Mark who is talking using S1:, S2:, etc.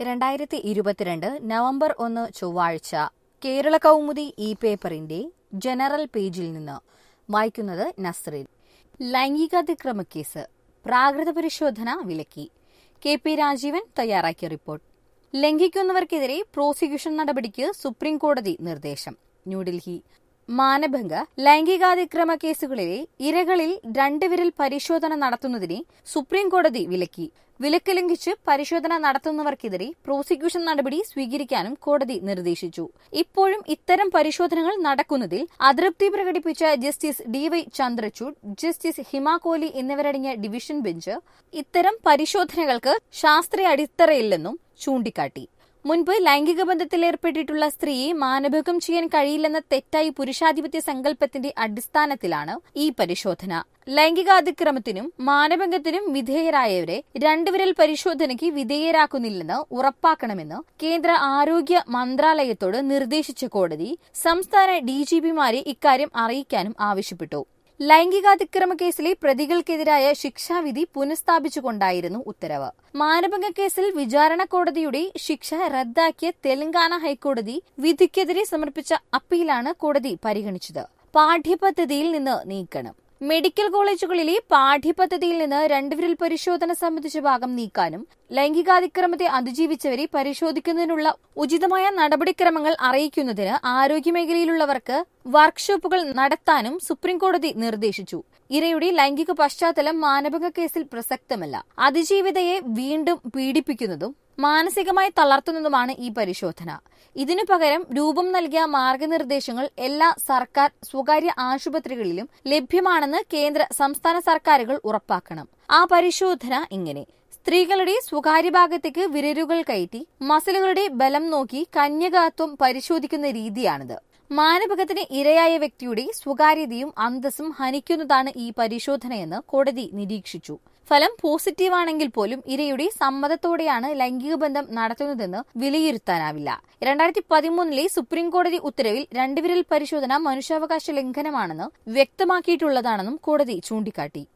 S1: രണ്ടായിരത്തി ഇരുപത്തിരണ്ട് നവംബർ ഒന്ന് ചൊവ്വാഴ്ച കേരള കൗമുദി ഇ പേപ്പറിന്റെ ജനറൽ പേജിൽ നിന്ന് വായിക്കുന്നത് നസ്രിൻ ലൈംഗികാതിക്രമ കേസ് പ്രാകൃത പരിശോധന വിലക്കി കെ പി രാജീവൻ തയ്യാറാക്കിയ റിപ്പോർട്ട് ലംഘിക്കുന്നവർക്കെതിരെ പ്രോസിക്യൂഷൻ നടപടിക്ക് സുപ്രീം കോടതി നിർദ്ദേശം ന്യൂഡൽഹി മാനഭംഗ ലൈംഗികാതിക്രമ കേസുകളിലെ ഇരകളിൽ രണ്ടുവിരൽ പരിശോധന നടത്തുന്നതിനെ സുപ്രീം കോടതി വിലക്കി വിലക്ക് ലംഘിച്ച് പരിശോധന നടത്തുന്നവർക്കെതിരെ പ്രോസിക്യൂഷൻ നടപടി സ്വീകരിക്കാനും കോടതി നിർദ്ദേശിച്ചു ഇപ്പോഴും ഇത്തരം പരിശോധനകൾ നടക്കുന്നതിൽ അതൃപ്തി പ്രകടിപ്പിച്ച justice D Y Chandrachud justice Hima Kohli എന്നിവരടങ്ങിയ ഡിവിഷൻ ബെഞ്ച് ഇത്തരം പരിശോധനകൾക്ക് ശാസ്ത്രീയ അടിത്തറയില്ലെന്നും ചൂണ്ടിക്കാട്ടി മുൻപ് ലൈംഗിക ബന്ധത്തിലേർപ്പെട്ടിട്ടുള്ള സ്ത്രീയെ മാനഭംഗം ചെയ്യാൻ കഴിയില്ലെന്ന തെറ്റായി പുരുഷാധിപത്യ സങ്കല്പത്തിന്റെ അടിസ്ഥാനത്തിലാണ് ഈ പരിശോധന ലൈംഗികാതിക്രമത്തിനും മാനഭംഗത്തിനും വിധേയരായവരെ രണ്ടുവിരൽ പരിശോധനയ്ക്ക് വിധേയരാക്കുന്നില്ലെന്ന് ഉറപ്പാക്കണമെന്ന് കേന്ദ്ര ആരോഗ്യ മന്ത്രാലയത്തോട് നിർദ്ദേശിച്ച കോടതി സംസ്ഥാന ഡിജിപിമാരെ ഇക്കാര്യം അറിയിക്കാനും ആവശ്യപ്പെട്ടു ലൈംഗികാതിക്രമ കേസിലെ പ്രതികൾക്കെതിരായ ശിക്ഷാവിധി പുനഃസ്ഥാപിച്ചുകൊണ്ടായിരുന്നു ഉത്തരവ് മാനഭംഗ കേസിൽ വിചാരണ കോടതിയുടെ ശിക്ഷ റദ്ദാക്കിയ തെലങ്കാന ഹൈക്കോടതി വിധിക്കെതിരെ സമർപ്പിച്ച അപ്പീലാണ് കോടതി പരിഗണിച്ചത് പാഠ്യപദ്ധതിയിൽ നിന്ന് നീക്കണം മെഡിക്കൽ കോളേജുകളിലെ പാഠ്യപദ്ധതിയിൽ നിന്ന് രണ്ടുവിരൽ പരിശോധന സംബന്ധിച്ച ഭാഗം നീക്കാനും ലൈംഗികാതിക്രമത്തെ അതിജീവിച്ചവരെ പരിശോധിക്കുന്നതിനുള്ള ഉചിതമായ നടപടിക്രമങ്ങൾ അറിയിക്കുന്നതിന് ആരോഗ്യമേഖലയിലുള്ളവർക്ക് വർക്ക്ഷോപ്പുകൾ നടത്താനും സുപ്രീംകോടതി നിർദ്ദേശിച്ചു ഇരയുടെ ലൈംഗിക പശ്ചാത്തലം മാനഭംഗ കേസിൽ പ്രസക്തമല്ല അതിജീവിതയെ വീണ്ടും പീഡിപ്പിക്കുന്നതും മാനസികമായി തളർത്തുന്നതുമാണ് ഈ പരിശോധന ഇതിനു പകരം രൂപം നൽകിയ മാർഗനിർദ്ദേശങ്ങൾ എല്ലാ സർക്കാർ സ്വകാര്യ ആശുപത്രികളിലും ലഭ്യമാണെന്ന് കേന്ദ്ര സംസ്ഥാന സർക്കാരുകൾ ഉറപ്പാക്കണം ആ പരിശോധന ഇങ്ങനെ സ്ത്രീകളുടെ സ്വകാര്യ ഭാഗത്തേക്ക് വിരലുകൾ കയറ്റി മസിലുകളുടെ ബലം നോക്കി കന്യകാത്വം പരിശോധിക്കുന്ന രീതിയാണിത് മാനഭകത്തിന് ഇരയായ വ്യക്തിയുടെ സ്വകാര്യതയും അന്തസ്സും ഹനിക്കുന്നതാണ് ഈ പരിശോധനയെന്ന് കോടതി നിരീക്ഷിച്ചു ഫലം പോസിറ്റീവാണെങ്കിൽ പോലും ഇരയുടെ സമ്മതത്തോടെയാണ് ലൈംഗിക ബന്ധം നടത്തുന്നതെന്ന് വിലയിരുത്താനാവില്ല രണ്ടായിരത്തി പതിമൂന്നിലെ സുപ്രീം കോടതി ഉത്തരവിൽ രണ്ടുവിരൽ പരിശോധന മനുഷ്യാവകാശ ലംഘനമാണെന്ന് വ്യക്തമാക്കിയിട്ടുള്ളതാണെന്നും കോടതി ചൂണ്ടിക്കാട്ടി